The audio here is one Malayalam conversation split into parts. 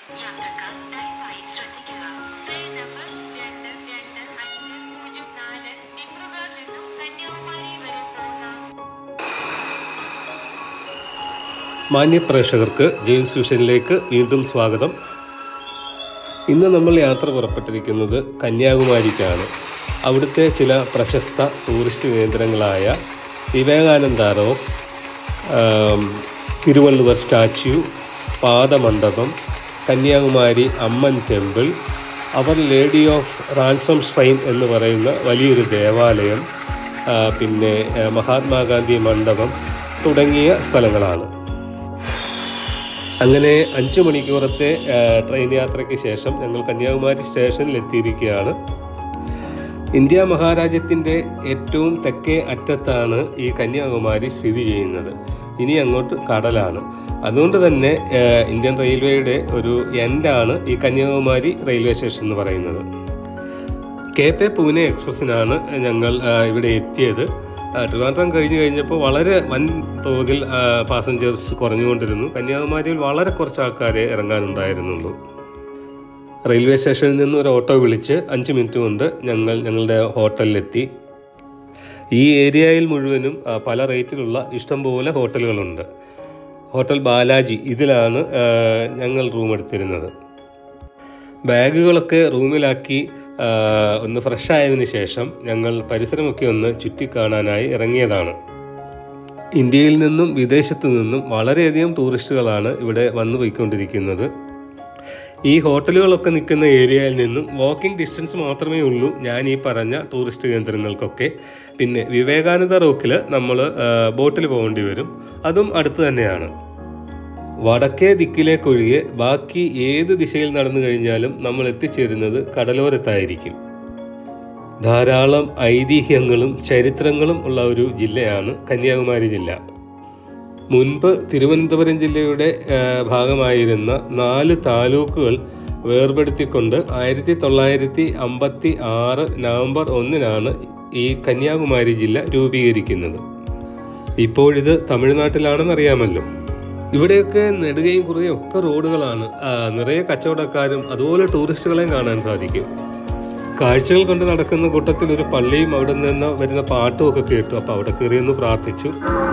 യാത്രക്കാർ ദയവായി ശ്രദ്ധിക്കുക ട്രെയിൻ നമ്പർ രണ്ട് രണ്ട് അഞ്ച് പൂജ്യം നാല് ദിബ്രുഗഡ് നിന്നും കന്യാകുമാരി വരെ പോകുന്ന മാന്യ പ്രേക്ഷകർക്ക് ജെയിംസ് വിഷനിലേക്ക് വീണ്ടും സ്വാഗതം ഇന്ന് നമ്മൾ യാത്ര പുറപ്പെട്ടിരിക്കുന്നത് കന്യാകുമാരിക്കാണ് അവിടുത്തെ ചില പ്രശസ്ത ടൂറിസ്റ്റ് കേന്ദ്രങ്ങളായ വിവേകാനന്ദ റോക്ക് ആം, Thiruvalluvar statue Padamandapam Kanyakumari Amman temple our lady of ransom shrine എന്ന് പറയുന്ന വലിയൊരു ദേവാലയം ആ, പിന്നെ ആ, മഹാത്മാഗാന്ധി മണ്ഡപം തുടങ്ങിയ സ്ഥലങ്ങളാണ് അങ്ങനെ അഞ്ച് മണിക്കൂറത്തെ ആ, ട്രെയിൻ യാത്രയ്ക്ക് ശേഷം ഞങ്ങൾ കന്യാകുമാരി സ്റ്റേഷനിൽ എത്തിയിരിക്കുകയാണ് ഇന്ത്യ മഹാരാജ്യത്തിൻ്റെ ഏറ്റവും തെക്കേ അറ്റത്താണ് ഈ കന്യാകുമാരി സ്ഥിതി ചെയ്യുന്നത് ഇനി അങ്ങോട്ട് കടലാണ് അതുകൊണ്ട് തന്നെ ആ, ഇന്ത്യൻ റെയിൽവേയുടെ ഒരു എൻഡാണ് ഈ കന്യാകുമാരി റെയിൽവേ സ്റ്റേഷൻ എന്ന് പറയുന്നത് കെ പെ പൂനെ എക്സ്പ്രസ്സിനാണ് ഞങ്ങൾ ആ, ഇവിടെ എത്തിയത് ആ, ട്രിവാൻഡ്രം കഴിഞ്ഞ് കഴിഞ്ഞപ്പോൾ വളരെ വൻ തോതിൽ പാസഞ്ചേഴ്സ് കുറഞ്ഞുകൊണ്ടിരുന്നു കന്യാകുമാരിയിൽ വളരെ കുറച്ച് ആൾക്കാരെ ഇറങ്ങാനുണ്ടായിരുന്നുള്ളൂ റെയിൽവേ സ്റ്റേഷനിൽ നിന്ന് ഒരു ഓട്ടോ വിളിച്ച് അഞ്ച് മിനിറ്റ് കൊണ്ട് ഞങ്ങൾ ഞങ്ങളുടെ ഹോട്ടലിലെത്തി ഈ ഏരിയയിൽ മുഴുവനും ആ, പല റേറ്റിലുള്ള ഇഷ്ടംപോലെ ഹോട്ടലുകളുണ്ട് ഹോട്ടൽ ബാലാജി ഇതിലാണ് ആ, ഞങ്ങൾ റൂം എടുത്തിരുന്നത് ബാഗുകളൊക്കെ റൂമിലാക്കി ആ, ഒന്ന് ഫ്രഷ് ആയതിനു ശേഷം ഞങ്ങൾ പരിസരമൊക്കെ ഒന്ന് ചുറ്റിക്കാണാനായി ഇറങ്ങിയതാണ് ഇന്ത്യയിൽ നിന്നും വിദേശത്തു നിന്നും വളരെയധികം ടൂറിസ്റ്റുകളാണ് ഇവിടെ വന്നു പോയിക്കൊണ്ടിരിക്കുന്നത് ഈ ഹോട്ടലുകളൊക്കെ നിൽക്കുന്ന ഏരിയയിൽ നിന്നും വാക്കിംഗ് ഡിസ്റ്റൻസ് മാത്രമേ ഉള്ളൂ ഞാൻ ഈ പറഞ്ഞ ടൂറിസ്റ്റ് കേന്ദ്രങ്ങൾക്കൊക്കെ പിന്നെ വിവേകാനന്ദ റോക്കിൽ നമ്മൾ ബോട്ടിൽ പോകേണ്ടി വരും അതും അടുത്ത് തന്നെയാണ് വടക്കേ ദിക്കിലേക്കൊഴികെ ബാക്കി ഏത് ദിശയിൽ നടന്നു കഴിഞ്ഞാലും നമ്മൾ എത്തിച്ചേരുന്നത് കടലോരത്തായിരിക്കും ധാരാളം ഐതിഹ്യങ്ങളും ചരിത്രങ്ങളും ഉള്ള ഒരു ജില്ലയാണ് കന്യാകുമാരി ജില്ല മുൻപ് തിരുവനന്തപുരം ജില്ലയുടെ ആ, ഭാഗമായിരുന്ന നാല് താലൂക്കുകൾ വേർപെടുത്തിക്കൊണ്ട് ആയിരത്തി തൊള്ളായിരത്തി അമ്പത്തി ആറ് നവംബർ ഒന്നിനാണ് ഈ കന്യാകുമാരി ജില്ല രൂപീകരിക്കുന്നത് ഇപ്പോഴിത് തമിഴ്നാട്ടിലാണെന്നറിയാമല്ലോ ഇവിടെയൊക്കെ നെടുകയും കുറയും ഒക്കെ റോഡുകളാണ് ആ, നിറയെ കച്ചവടക്കാരും അതുപോലെ ടൂറിസ്റ്റുകളെയും കാണാൻ സാധിക്കും കാഴ്ചകൾ കൊണ്ട് നടക്കുന്ന കൂട്ടത്തിൽ ഒരു പള്ളിയും അവിടെ നിന്ന് വരുന്ന പാട്ടും ഒക്കെ കേട്ടു അപ്പോൾ അവിടെ കയറി ഒന്ന് പ്രാർത്ഥിച്ചു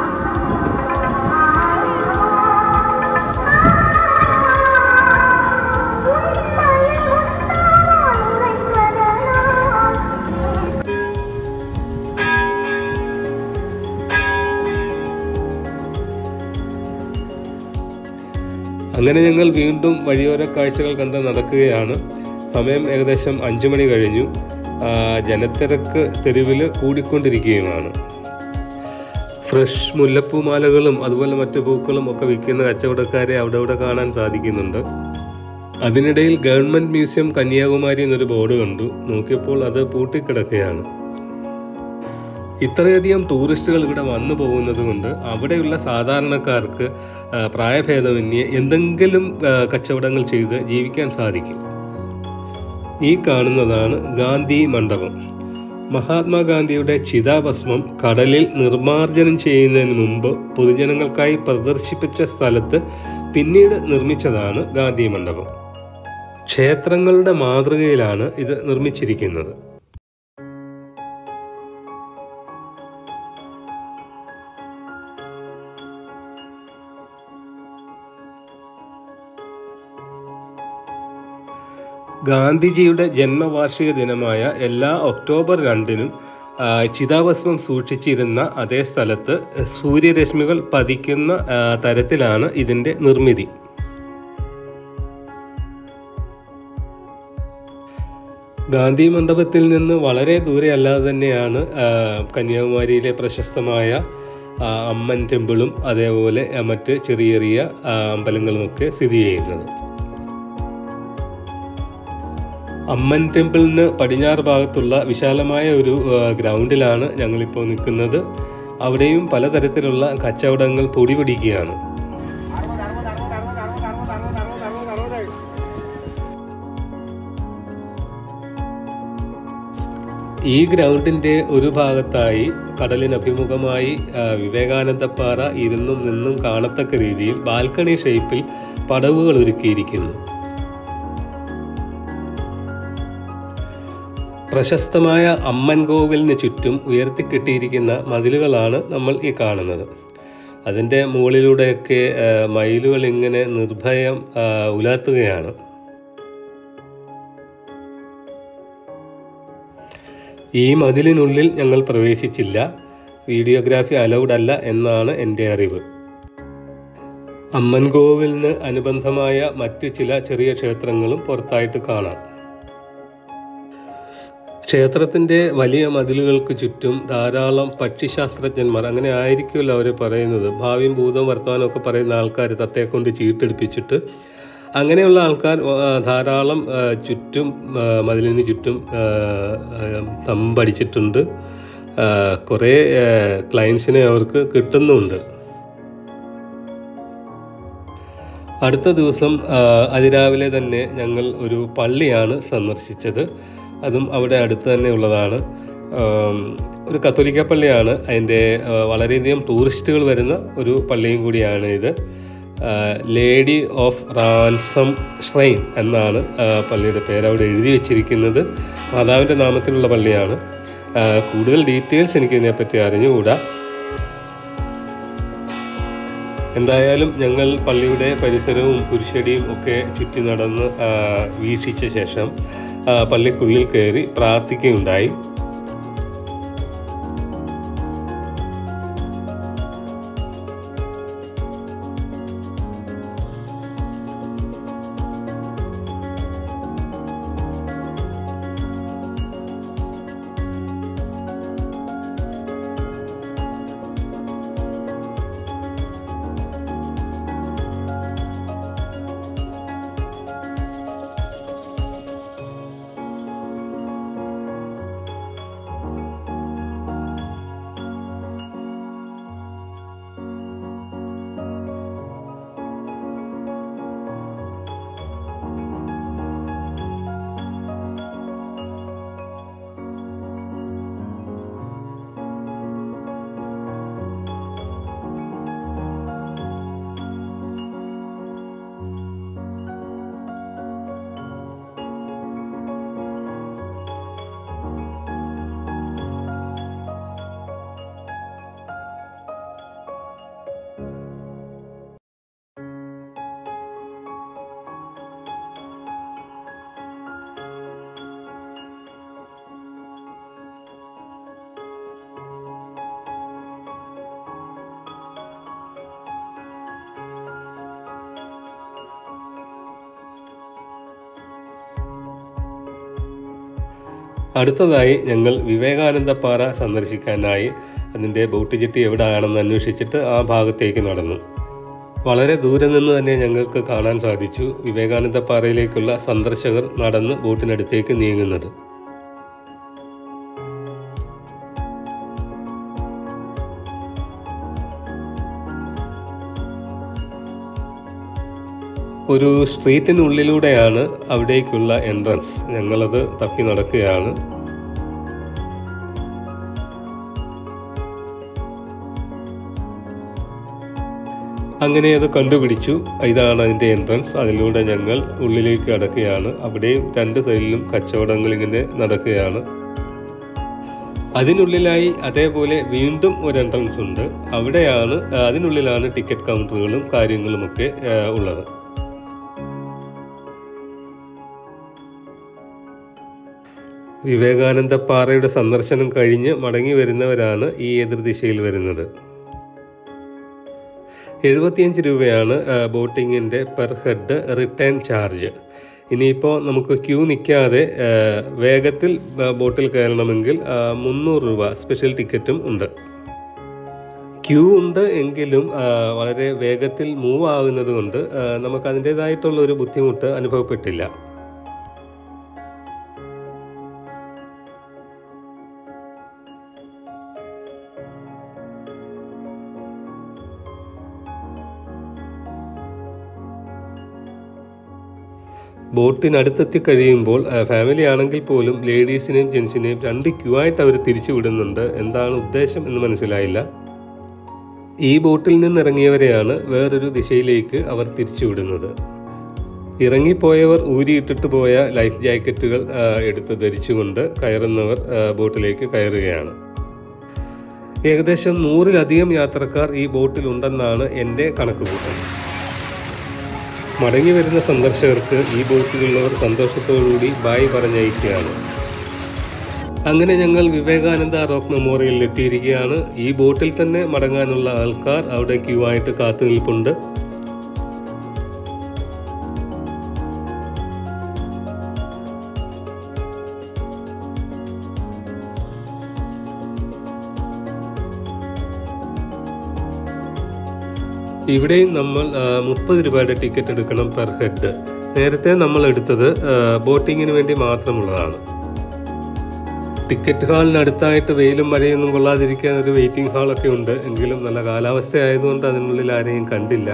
അങ്ങനെ ഞങ്ങൾ വീണ്ടും വഴിയോര കാഴ്ചകൾ കണ്ട് നടക്കുകയാണ് സമയം ഏകദേശം അഞ്ചു മണി കഴിഞ്ഞു ആ, ജനത്തിരക്ക് തെരുവിൽ കൂടിക്കൊണ്ടിരിക്കുകയുമാണ് ഫ്രഷ് മുല്ലപ്പൂമാലകളും അതുപോലെ മറ്റു പൂക്കളും ഒക്കെ വിൽക്കുന്ന കച്ചവടക്കാരെ അവിടെ അവിടെ കാണാൻ സാധിക്കുന്നുണ്ട് അതിനിടയിൽ ഗവൺമെന്റ് മ്യൂസിയം കന്യാകുമാരി എന്നൊരു ബോർഡ് കണ്ടു നോക്കിയപ്പോൾ അത് പൂട്ടിക്കിടക്കുകയാണ് ഇത്രയധികം ടൂറിസ്റ്റുകൾ ഇവിടെ വന്നു പോകുന്നത് കൊണ്ട് അവിടെയുള്ള സാധാരണക്കാർക്ക് ആ, പ്രായഭേദമന്യേ എന്തെങ്കിലും ആ, കച്ചവടങ്ങൾ ചെയ്ത് ജീവിക്കാൻ സാധിക്കും ഈ കാണുന്നതാണ് ഗാന്ധി മണ്ഡപം മഹാത്മാഗാന്ധിയുടെ ചിതാഭസ്മം കടലിൽ നിർമ്മാർജ്ജനം ചെയ്യുന്നതിന് മുമ്പ് പൊതുജനങ്ങൾക്കായി പ്രദർശിപ്പിച്ച സ്ഥലത്ത് പിന്നീട് നിർമ്മിച്ചതാണ് ഗാന്ധി മണ്ഡപം ക്ഷേത്രങ്ങളുടെ മാതൃകയിലാണ് ഇത് നിർമ്മിച്ചിരിക്കുന്നത് ഗാന്ധിജിയുടെ ജന്മവാർഷിക ദിനമായ എല്ലാ ഒക്ടോബർ രണ്ടിനും ആ, ചിതാഭസ്മം സൂക്ഷിച്ചിരുന്ന അതേ സ്ഥലത്ത് സൂര്യരശ്മികൾ പതിക്കുന്ന ആ, തരത്തിലാണ് ഇതിൻ്റെ നിർമ്മിതി ഗാന്ധി മണ്ഡപത്തിൽ നിന്ന് വളരെ ദൂരെ അല്ലാതെ തന്നെയാണ് ആ, കന്യാകുമാരിയിലെ പ്രശസ്തമായ ആ, അമ്മൻ ടെമ്പിളും അതേപോലെ ആ, മറ്റ് ചെറിയ ചെറിയ ആ, അമ്പലങ്ങളുമൊക്കെ സ്ഥിതി ചെയ്യുന്നത് അമ്മൻ ടെമ്പിളിന് പടിഞ്ഞാറ് ഭാഗത്തുള്ള വിശാലമായ ഒരു ആ, ഗ്രൗണ്ടിലാണ് ഞങ്ങളിപ്പോൾ നിൽക്കുന്നത് അവിടെയും പലതരത്തിലുള്ള കച്ചവടങ്ങൾ പൊടി പിടിക്കുകയാണ് ഈ ഗ്രൗണ്ടിന്റെ ഒരു ഭാഗത്തായി കടലിനഭിമുഖമായി ആ, വിവേകാനന്ദപ്പാറ ഇരുന്നും നിന്നും കാണത്തക്ക രീതിയിൽ ബാൽക്കണി ഷേപ്പിൽ പടവുകൾ ഒരുക്കിയിരിക്കുന്നു പ്രശസ്തമായ അമ്മൻ കോവിലിന് ചുറ്റും ഉയർത്തിക്കെട്ടിയിരിക്കുന്ന മതിലുകളാണ് നമ്മൾ ഈ കാണുന്നത് അതിൻ്റെ മുകളിലൂടെയൊക്കെ ആ, മയിലുകൾ ഇങ്ങനെ നിർഭയം ആ, ഉലാത്തുകയാണ് ഈ മതിലിനുള്ളിൽ ഞങ്ങൾ പ്രവേശിച്ചില്ല വീഡിയോഗ്രാഫി അലൗഡ് അല്ല എന്നാണ് എൻ്റെ അറിവ് അമ്മൻകോവിലിന് അനുബന്ധമായ മറ്റു ചില ചെറിയ ക്ഷേത്രങ്ങളും പുറത്തായിട്ട് കാണാം ക്ഷേത്രത്തിൻ്റെ വലിയ മതിലുകൾക്ക് ചുറ്റും ധാരാളം പക്ഷിശാസ്ത്രജ്ഞന്മാർ അങ്ങനെ ആയിരിക്കുമല്ലോ അവർ പറയുന്നത് ഭാവിയും ഭൂതവും വർത്തമാനവും ഒക്കെ പറയുന്ന ആൾക്കാർ തത്തയെ കൊണ്ട് ചീട്ടെടുപ്പിച്ചിട്ട് അങ്ങനെയുള്ള ആൾക്കാർ ആ, ധാരാളം ആ, ചുറ്റും ആ, മതിലിന് ചുറ്റും ആ, ആ, തമ്പടിച്ചിട്ടുണ്ട് ആ, കുറേ ക്ലയൻസിനെ അവർക്ക് കിട്ടുന്നുമുണ്ട് അടുത്ത ദിവസം ആ, അതിരാവിലെ തന്നെ ഞങ്ങൾ ഒരു പള്ളിയാണ് സന്ദർശിച്ചത് അതും അവിടെ അടുത്ത് തന്നെ ഉള്ളതാണ് ആം, ഒരു കത്തോലിക്ക പള്ളിയാണ് അതിൻ്റെ ആ, വളരെയധികം ടൂറിസ്റ്റുകൾ വരുന്ന ഒരു പള്ളിയും കൂടിയാണ് ഇത് ആ, ലേഡി ഓഫ് റാൻസം ഷ്രൈൻ എന്നാണ് ആ, പള്ളിയുടെ പേര് അവിടെ എഴുതി വെച്ചിരിക്കുന്നത് മാതാവിൻ്റെ നാമത്തിലുള്ള പള്ളിയാണ് ആ, കൂടുതൽ ഡീറ്റെയിൽസ് എനിക്ക് ഇതിനെപ്പറ്റി അറിഞ്ഞുകൂടാ എന്തായാലും ഞങ്ങൾ പള്ളിയുടെ പരിസരവും കുരിശടിയും ഒക്കെ ചുറ്റി നടന്ന് ആ, വീക്ഷിച്ച ശേഷം ആ, പള്ളിക്കുള്ളിൽ കയറി പ്രാർത്ഥിക്കുകയുണ്ടായി അടുത്തതായി ഞങ്ങൾ വിവേകാനന്ദപ്പാറ സന്ദർശിക്കാനായി അതിൻ്റെ ബോട്ട് ജെട്ടി എവിടെയാണെന്ന് അന്വേഷിച്ചിട്ട് ആ ഭാഗത്തേക്ക് നടന്നു വളരെ ദൂരെ നിന്ന് തന്നെ ഞങ്ങൾക്ക് കാണാൻ സാധിച്ചു വിവേകാനന്ദപ്പാറയിലേക്കുള്ള സന്ദർശകർ നടന്ന് ബോട്ടിനടുത്തേക്ക് നീങ്ങുന്നത് ഒരു സ്ട്രീറ്റിനുള്ളിലൂടെയാണ് അവിടേക്കുള്ള എൻട്രൻസ് ഞങ്ങളത് തപ്പി നടക്കുകയാണ് അങ്ങനെ അത് കണ്ടുപിടിച്ചു ഇതാണ് അതിൻ്റെ എൻട്രൻസ് അതിലൂടെ ഞങ്ങൾ ഉള്ളിലേക്ക് കടക്കുകയാണ് അവിടെയും രണ്ട് സൈഡിലും കച്ചവടങ്ങൾ ഇങ്ങനെ നടക്കുകയാണ് അതിനുള്ളിലായി അതേപോലെ വീണ്ടും ഒരു എൻട്രൻസ് ഉണ്ട് അവിടെയാണ് ആ, അതിനുള്ളിലാണ് ടിക്കറ്റ് കൗണ്ടറുകളും കാര്യങ്ങളുമൊക്കെ ആ, ഉള്ളത് വിവേകാനന്ദ പാറയുടെ സന്ദർശനം കഴിഞ്ഞ് മടങ്ങി വരുന്നവരാണ് ഈ എതിർദിശയിൽ വരുന്നത് എഴുപത്തിയഞ്ച് രൂപയാണ് ആ, ബോട്ടിങ്ങിൻ്റെ പെർ ഹെഡ് റിട്ടേൺ ചാർജ് ഇനിയിപ്പോൾ നമുക്ക് ക്യൂ നിൽക്കാതെ ആ, വേഗത്തിൽ ആ, ബോട്ടിൽ കയറണമെങ്കിൽ ആ, മുന്നൂറ് രൂപ സ്പെഷ്യൽ ടിക്കറ്റും ഉണ്ട് ക്യൂ ഉണ്ട് എങ്കിലും ആ, വളരെ വേഗത്തിൽ മൂവ് ആകുന്നത് കൊണ്ട് ആ, നമുക്ക് അതിൻ്റേതായിട്ടുള്ള ഒരു ബുദ്ധിമുട്ട് അനുഭവപ്പെട്ടില്ല ബോട്ടിനടുത്തെത്തി കഴിയുമ്പോൾ ആ, ഫാമിലി ആണെങ്കിൽ പോലും ലേഡീസിനെയും ജെൻസിനെയും രണ്ട് ക്യൂ ആയിട്ട് അവർ തിരിച്ചു വിടുന്നുണ്ട് എന്താണ് ഉദ്ദേശം എന്ന് മനസ്സിലായില്ല ഈ ബോട്ടിൽ നിന്നിറങ്ങിയവരെയാണ് വേറൊരു ദിശയിലേക്ക് അവർ തിരിച്ചു വിടുന്നത് ഇറങ്ങിപ്പോയവർ ഊരിയിട്ടിട്ട് പോയ ലൈഫ് ജാക്കറ്റുകൾ ആ, എടുത്ത് ധരിച്ചുകൊണ്ട് കയറുന്നവർ ആ, ബോട്ടിലേക്ക് കയറുകയാണ് ഏകദേശം നൂറിലധികം യാത്രക്കാർ ഈ ബോട്ടിലുണ്ടെന്നാണ് എൻ്റെ കണക്കുകൂട്ടൽ മടങ്ങി വരുന്ന സന്ദർശകർക്ക് ഈ ബോട്ടിലുള്ളവർ സന്തോഷത്തോടുകൂടി ബായ് പറഞ്ഞയക്കുകയാണ് അങ്ങനെ ഞങ്ങൾ വിവേകാനന്ദ റോക്ക് മെമ്മോറിയലിൽ എത്തിയിരിക്കുകയാണ് ഈ ബോട്ടിൽ തന്നെ മടങ്ങാനുള്ള ആൾക്കാർ അവിടെ ക്യൂ ആയിട്ട് കാത്തു നിൽപ്പുണ്ട് ഇവിടെയും നമ്മൾ മുപ്പത് രൂപയുടെ ടിക്കറ്റ് എടുക്കണം പെർ ഹെഡ് നേരത്തെ നമ്മൾ എടുത്തത് ആ, ബോട്ടിങ്ങിന് വേണ്ടി മാത്രമുള്ളതാണ് ടിക്കറ്റ് ഹാളിനടുത്തായിട്ട് വെയിലും മഴയൊന്നും കൊള്ളാതിരിക്കാൻ ഒരു വെയിറ്റിംഗ് ഹാളൊക്കെ ഉണ്ട് എങ്കിലും നല്ല കാലാവസ്ഥ ആയതുകൊണ്ട് അതിനുള്ളിൽ ആരെയും കണ്ടില്ല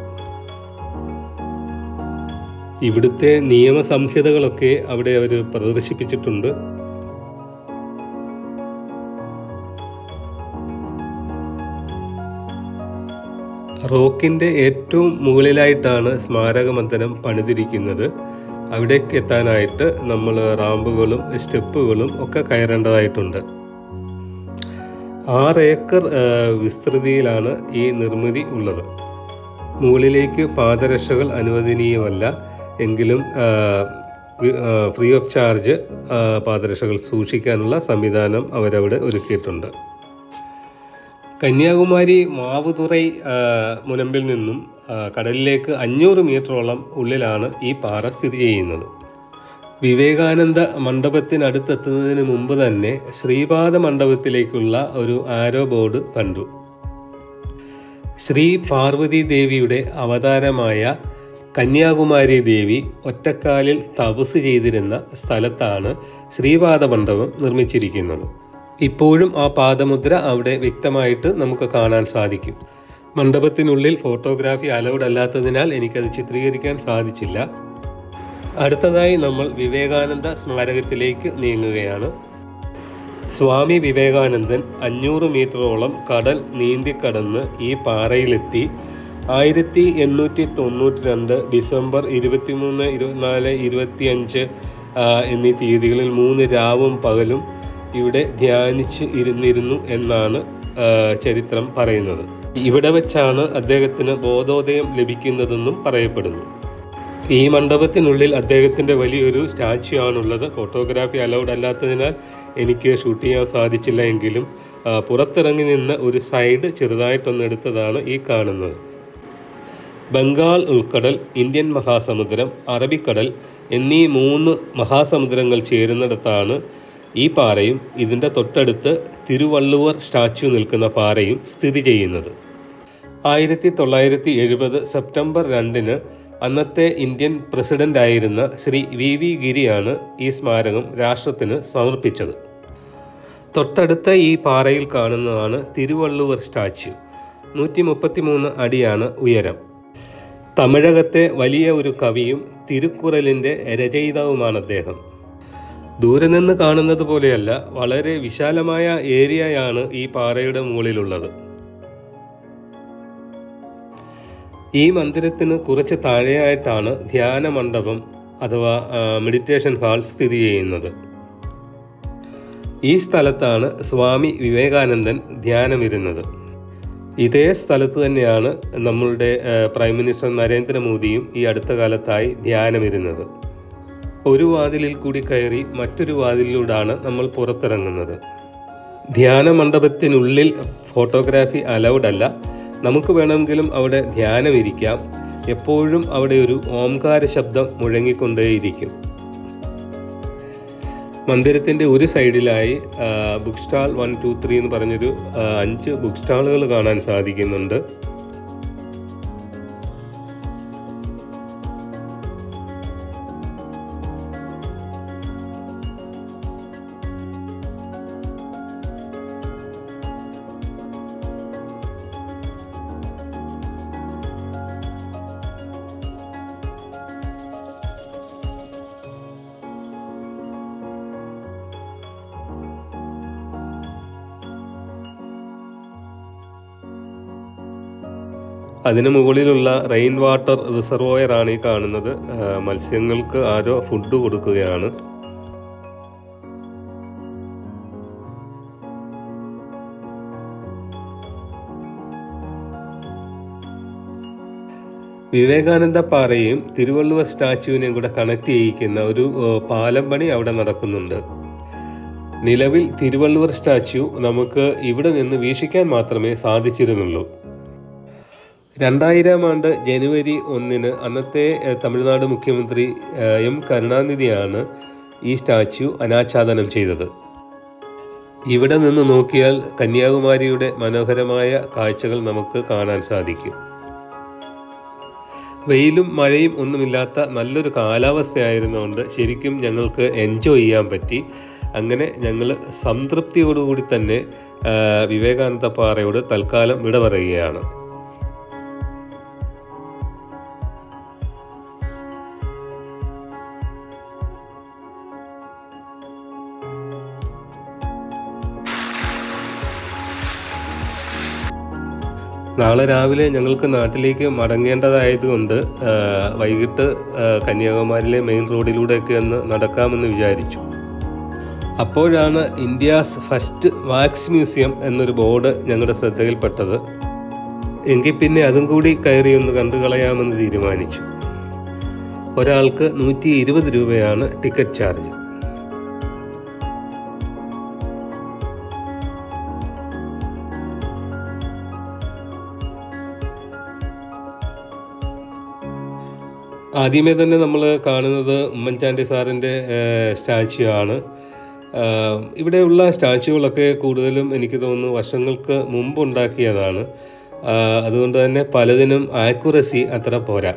ഇവിടുത്തെ നിയമ സംഹിതകളൊക്കെ അവിടെ അവർ പ്രദർശിപ്പിച്ചിട്ടുണ്ട് റോക്കിന്റെ ഏറ്റവും മുകളിലായിട്ടാണ് സ്മാരക മന്ദിരം പണിതിരിക്കുന്നത് അവിടേക്ക് എത്താനായിട്ട് നമ്മൾ റാമ്പുകളും സ്റ്റെപ്പുകളും ഒക്കെ കയറേണ്ടതായിട്ടുണ്ട് ആറ് ഏക്കർ ആ, വിസ്തൃതിയിലാണ് ഈ നിർമ്മിതി ഉള്ളത് മുകളിലേക്ക് പാദരക്ഷകൾ അനുവദനീയമല്ല എങ്കിലും ആ, വി- ആ, ഫ്രീ ഓഫ് ചാർജ് ആ, പാദരക്ഷകൾ സൂക്ഷിക്കാനുള്ള സംവിധാനം അവരവിടെ ഒരുക്കിയിട്ടുണ്ട് കന്യാകുമാരി മാവുതുറൈ ആ, മുനമ്പിൽ നിന്നും ആ, കടലിലേക്ക് അഞ്ഞൂറ് മീറ്ററോളം ഉള്ളിലാണ് ഈ പാറ സ്ഥിതി ചെയ്യുന്നത് വിവേകാനന്ദ മണ്ഡപത്തിനടുത്തെത്തുന്നതിന് മുമ്പ് തന്നെ ശ്രീപാദ മണ്ഡപത്തിലേക്കുള്ള ഒരു ആരോ ബോർഡ് കണ്ടു ശ്രീ പാർവതി ദേവിയുടെ അവതാരമായ കന്യാകുമാരി ദേവി ഒറ്റക്കാലിൽ തപസ് ചെയ്തിരുന്ന സ്ഥലത്താണ് ശ്രീപാദ മണ്ഡപം നിർമ്മിച്ചിരിക്കുന്നത് ഇപ്പോഴും ആ പാദമുദ്ര അവിടെ വ്യക്തമായിട്ട് നമുക്ക് കാണാൻ സാധിക്കും മണ്ഡപത്തിനുള്ളിൽ ഫോട്ടോഗ്രാഫി അലൗഡ് അല്ലാത്തതിനാൽ എനിക്കത് ചിത്രീകരിക്കാൻ സാധിച്ചില്ല അടുത്തതായി നമ്മൾ വിവേകാനന്ദ സ്മാരകത്തിലേക്ക് നീങ്ങുകയാണ് സ്വാമി വിവേകാനന്ദൻ അഞ്ഞൂറ് മീറ്ററോളം കടൽ നീന്തിക്കടന്ന് ഈ പാറയിലെത്തി ആയിരത്തി എണ്ണൂറ്റി തൊണ്ണൂറ്റി രണ്ട് ഡിസംബർ ഇരുപത്തിമൂന്ന് ഇരുപത്തിനാല് ഇരുപത്തിയഞ്ച് ആ, എന്നീ തീയതികളിൽ മൂന്ന് രാവും പകലും ഇവിടെ ധ്യാനിച്ച് ഇരുന്നിരുന്നു എന്നാണ് ആ, ചരിത്രം പറയുന്നത് ഇവിടെ വെച്ചാണ് അദ്ദേഹത്തിന് ബോധോദയം ലഭിക്കുന്നതെന്നും പറയപ്പെടുന്നു ഈ മണ്ഡപത്തിനുള്ളിൽ അദ്ദേഹത്തിൻ്റെ വലിയൊരു സ്റ്റാച്യു ആണുള്ളത് ഫോട്ടോഗ്രാഫി അലൗഡ് അല്ലാത്തതിനാൽ എനിക്ക് ഷൂട്ട് ചെയ്യാൻ സാധിച്ചില്ല എങ്കിലും ആ, പുറത്തിറങ്ങി നിന്ന് ഒരു സൈഡ് ചെറുതായിട്ടൊന്ന് എടുത്തതാണ് ഈ കാണുന്നത് ബംഗാൾ ഉൾക്കടൽ ഇന്ത്യൻ മഹാസമുദ്രം അറബിക്കടൽ എന്നീ മൂന്ന് മഹാസമുദ്രങ്ങൾ ചേരുന്നിടത്താണ് ഈ പാറയും ഇതിൻ്റെ തൊട്ടടുത്ത് തിരുവള്ളുവർ സ്റ്റാച്യു നിൽക്കുന്ന പാറയും സ്ഥിതി ചെയ്യുന്നത് ആയിരത്തി തൊള്ളായിരത്തി എഴുപത് സെപ്റ്റംബർ രണ്ടിന് അന്നത്തെ ഇന്ത്യൻ പ്രസിഡന്റായിരുന്ന ശ്രീ വി വി ഗിരിയാണ് ഈ സ്മാരകം രാഷ്ട്രത്തിന് സമർപ്പിച്ചത് തൊട്ടടുത്ത ഈ പാറയിൽ കാണുന്നതാണ് തിരുവള്ളുവർ സ്റ്റാച്യു നൂറ്റി മുപ്പത്തിമൂന്ന് അടിയാണ് ഉയരം തമിഴകത്തെ വലിയ ഒരു കവിയും തിരുക്കുറലിൻ്റെ രചയിതാവുമാണ് അദ്ദേഹം ദൂരെ നിന്ന് കാണുന്നത് പോലെയല്ല വളരെ വിശാലമായ ഏരിയയാണ് ഈ പാറയുടെ മുകളിലുള്ളത് ഈ മന്ദിരത്തിന് കുറച്ച് താഴെയായിട്ടാണ് ധ്യാന മണ്ഡപം അഥവാ ആ, മെഡിറ്റേഷൻ ഹാൾ സ്ഥിതി ചെയ്യുന്നത് ഈ സ്ഥലത്താണ് സ്വാമി വിവേകാനന്ദൻ ധ്യാനമിരുന്നത് ഇതേ സ്ഥലത്ത് തന്നെയാണ് നമ്മളുടെ ആ, പ്രൈം മിനിസ്റ്റർ നരേന്ദ്രമോദിയും ഈ അടുത്ത കാലത്തായി ധ്യാനമിരുന്നത് ഒരു വാതിലിൽ കൂടി കയറി മറ്റൊരു വാതിലിലൂടെയാണ് നമ്മൾ പുറത്തിറങ്ങുന്നത് ധ്യാന മണ്ഡപത്തിനുള്ളിൽ ഫോട്ടോഗ്രാഫി അലൗഡ് അല്ല നമുക്ക് വേണമെങ്കിലും അവിടെ ധ്യാനമിരിക്കാം എപ്പോഴും അവിടെ ഒരു ഓംകാര ശബ്ദം മുഴങ്ങിക്കൊണ്ടേയിരിക്കും മന്ദിരത്തിൻ്റെ ഒരു സൈഡിലായി ആ, book stall one two three എന്ന് പറഞ്ഞൊരു ആ, അഞ്ച് ബുക്ക് സ്റ്റാളുകൾ കാണാൻ സാധിക്കുന്നുണ്ട് അതിന് മുകളിലുള്ള റെയിൻ വാട്ടർ റിസർവോയർ ആണ് ഈ കാണുന്നത് ആ, മത്സ്യങ്ങൾക്ക് ആരോ ഫുഡ് കൊടുക്കുകയാണ് വിവേകാനന്ദ പാറയും തിരുവള്ളുവർ സ്റ്റാച്യുവിനെയും കൂടെ കണക്ട് ചെയ്യിക്കുന്ന ഒരു ഏഹ്, പാലം പണി അവിടെ നടക്കുന്നുണ്ട് നിലവിൽ തിരുവള്ളുവർ സ്റ്റാച്യു നമുക്ക് ഇവിടെ നിന്ന് വീക്ഷിക്കാൻ മാത്രമേ സാധിച്ചിരുന്നുള്ളൂ രണ്ടായിരം ആണ്ട് ജനുവരി ഒന്നിന് അന്നത്തെ ഏഹ്, തമിഴ്നാട് മുഖ്യമന്ത്രി ഏഹ്, എം കരുണാനിധിയാണ് ഈ സ്റ്റാച്യു അനാച്ഛാദനം ചെയ്തത് ഇവിടെ നിന്ന് നോക്കിയാൽ കന്യാകുമാരിയുടെ മനോഹരമായ കാഴ്ചകൾ നമുക്ക് കാണാൻ സാധിക്കും വെയിലും മഴയും ഒന്നുമില്ലാത്ത നല്ലൊരു കാലാവസ്ഥയായിരുന്നുകൊണ്ട് ശരിക്കും ഞങ്ങൾക്ക് എൻജോയ് ചെയ്യാൻ പറ്റി അങ്ങനെ ഞങ്ങൾ സംതൃപ്തിയോടുകൂടി തന്നെ ആ, വിവേകാനന്ദ പാറയോട് തൽക്കാലം വിട പറയുകയാണ് നാളെ രാവിലെ ഞങ്ങൾക്ക് നാട്ടിലേക്ക് മടങ്ങേണ്ടതായതുകൊണ്ട് ആ, വൈകിട്ട് ആ, കന്യാകുമാരിയിലെ മെയിൻ റോഡിലൂടെയൊക്കെ ഒന്ന് നടക്കാമെന്ന് വിചാരിച്ചു അപ്പോഴാണ് ഇന്ത്യാസ് ഫസ്റ്റ് വാക്സ് മ്യൂസിയം എന്നൊരു ബോർഡ് ഞങ്ങളുടെ ശ്രദ്ധയിൽപ്പെട്ടത് എങ്കിൽ പിന്നെ അതും കൂടി കയറി ഒന്ന് കണ്ടു കളയാമെന്ന് തീരുമാനിച്ചു ഒരാൾക്ക് നൂറ്റി ഇരുപത് രൂപയാണ് ടിക്കറ്റ് ചാർജ് ആദ്യമേ തന്നെ നമ്മൾ കാണുന്നത് ഉമ്മൻചാണ്ടി സാറിൻ്റെ സ്റ്റാച്യു ആണ് ആഹ് ഇവിടെയുള്ള സ്റ്റാച്യുകളൊക്കെ കൂടുതലും എനിക്ക് തോന്നുന്നു വർഷങ്ങൾക്ക് മുമ്പ് ഉണ്ടാക്കിയതാണ് ആഹ് അതുകൊണ്ട് തന്നെ പലതിനും ആക്യുറസി അത്ര പോരാ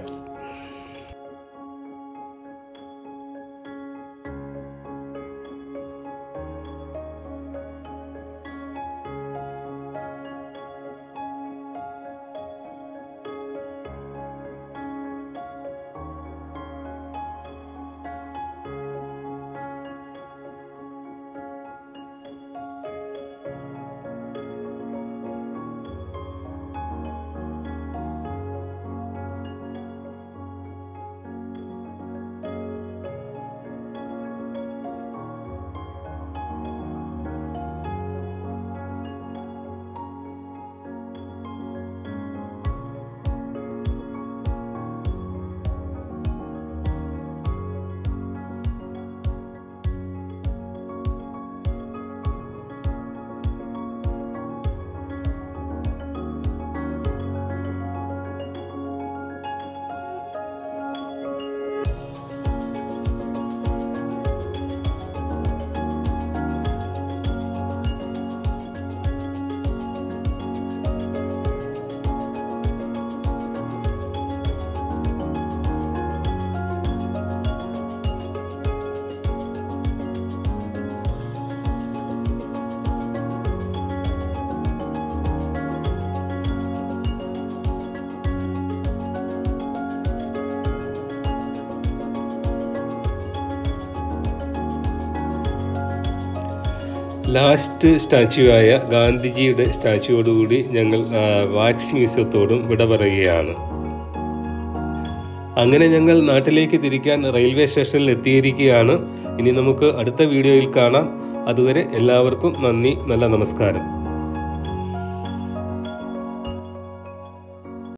ലാസ്റ്റ് സ്റ്റാച്യു ആയ ഗാന്ധിജിയുടെ സ്റ്റാച്യുവോടുകൂടി ഞങ്ങൾ ആ, വാക്സ് മ്യൂസിയത്തോടും വിട പറയുകയാണ് അങ്ങനെ ഞങ്ങൾ നാട്ടിലേക്ക് തിരിക്കാൻ റെയിൽവേ സ്റ്റേഷനിൽ എത്തിയിരിക്കുകയാണ് ഇനി നമുക്ക് അടുത്ത വീഡിയോയിൽ കാണാം അതുവരെ എല്ലാവർക്കും നന്ദി നല്ല നമസ്കാരം